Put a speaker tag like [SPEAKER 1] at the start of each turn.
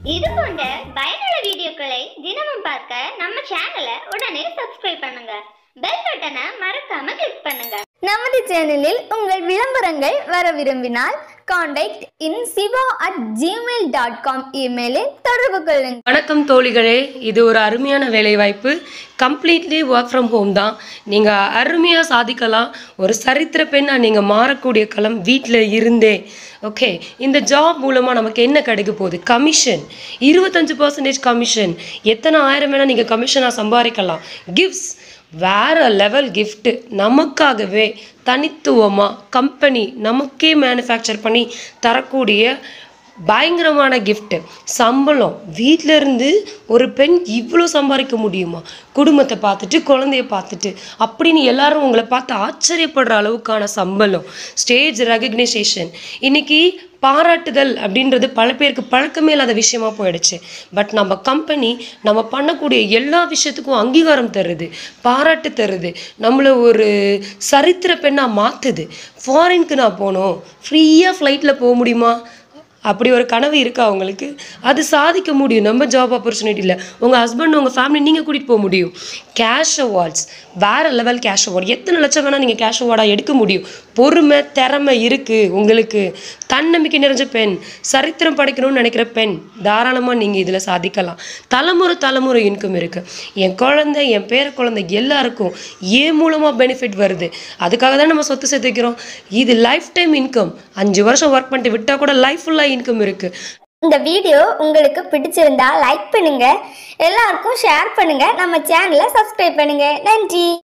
[SPEAKER 1] இது போன்ற பயனுள்ள வீடியோக்களை தினமும் பார்க்க நம்ம சேனலை உடனே சப்ஸ்கிரைப் பண்ணுங்க பெல் பட்டனை மறக்காம கிளிக் பண்ணுங்க
[SPEAKER 2] நமது சேனலில் உங்கள் விளம்பரங்கள் வர விரும்பினால் contact in Siva at Gmail dot com இமெயிலில் தொடர்பு கொள்ளுங்கள்
[SPEAKER 3] வணக்கம் தோழிகளே இது ஒரு அருமையான வேலைவாய்ப்பு கம்ப்ளீட்லி ஒர்க் ஃப்ரம் ஹோம் தான் நீங்கள் அருமையாக சாதிக்கலாம் ஒரு சரித்திர பெண்ணாக நீங்கள் மாறக்கூடிய களம் வீட்டில் இருந்தே ஓகே இந்த ஜாப் மூலமாக நமக்கு என்ன கிடைக்க போகுது கமிஷன் இருபத்தஞ்சு பர்சன்டேஜ் கமிஷன் எத்தனை ஆயிரம் வேணால் நீங்கள் கமிஷனாக சம்பாதிக்கலாம் கிஃப்ட்ஸ் வேற லெவல் gift நமக்காகவே தனித்துவமாக கம்பெனி நமக்கே மேனுஃபேக்சர் பண்ணி தரக்கூடிய பயங்கரமான gift சம்பளம் வீட்ல இருந்து ஒரு பெண் இவ்வளோ சம்பாதிக்க முடியுமா குடும்பத்தை பார்த்துட்டு குழந்தைய பார்த்துட்டு அப்படின்னு எல்லாரும் உங்களை பார்த்து ஆச்சரியப்படுற அளவுக்கான சம்பளம் ஸ்டேஜ் ரெகக்னைசேஷன் இன்னைக்கு பாராட்டுதல் அப்படின்றது பல பேருக்கு பழக்கமே இல்லாத விஷயமா போயிடுச்சு பட் நம்ம கம்பெனி நம்ம பண்ணக்கூடிய எல்லா விஷயத்துக்கும் அங்கீகாரம் தருது பாராட்டு தருது நம்மளை ஒரு சரித்திர பெண்ணாக மாற்றுது ஃபாரினுக்கு நான் போகணும் ஃப்ரீயாக ஃப்ளைட்டில் போக முடியுமா அப்படி ஒரு கனவு இருக்கா உங்களுக்கு அது சாதிக்க முடியும் நம்ம ஜாப் ஆப்பர்ச்சுனிட்டியில் உங்கள் ஹஸ்பண்ட் உங்கள் ஃபேமிலி நீங்கள் கூட்டிகிட்டு போக முடியும் கேஷ் அவார்ட்ஸ் வேறு லெவல் கேஷ் அவார்ட் எத்தனை லட்சம் வேணால் நீங்கள் கேஷ் அவார்டாக எடுக்க முடியும் பொறுமை திறமை இருக்குது உங்களுக்கு தன்னம்பிக்கை நிறைஞ்ச பெண் சரித்திரம் படைக்கணும்னு நினைக்கிற பெண் தாராளமாக நீங்கள் இதில் சாதிக்கலாம் தலைமுறை தலைமுறை இன்கம் இருக்குது என் குழந்தை என் பேர குழந்தை எல்லாருக்கும் ஏன் மூலமாக பெனிஃபிட் வருது அதுக்காக தான் நம்ம சொத்து சேர்த்து வைக்கிறோம் இது லைஃப் டைம் இன்கம் அஞ்சு வருஷம் ஒர்க் பண்ணிட்டு விட்டால் கூட லைஃப் ஃபுல்லாக இன்கம் இருக்குது
[SPEAKER 2] இந்த வீடியோ உங்களுக்கு பிடிச்சிருந்தா லைக் பண்ணுங்க எல்லாருக்கும் ஷேர் பண்ணுங்க நம்ம சேனலை சப்ஸ்கிரைப் பண்ணுங்க நன்றி